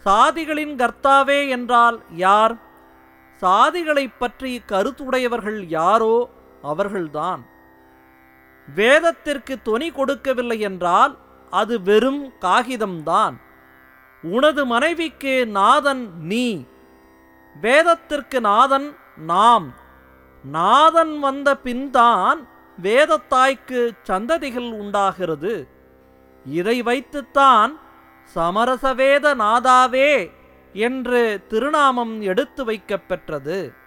சாதிகளின் கர்த்தாவே என்றால் யார் சாதிகளைப் பற்றி கருத்துடையவர்கள் யாரோ அவர்கள்தான் வேதத்திற்கு தொனி கொடுக்கவில்லை என்றால் அது வெறும் காகிதம்தான் உனது மனைவிக்கு நாதன் நீ வேதத்திற்கு நாதன் நாம் நாதன் வந்த பின்தான் வேதத்தாய்க்கு சந்ததிகள் உண்டாகிறது இதை வைத்துத்தான் சமரசவேத நாதாவே என்று திருநாமம் எடுத்து வைக்கப் பெற்றது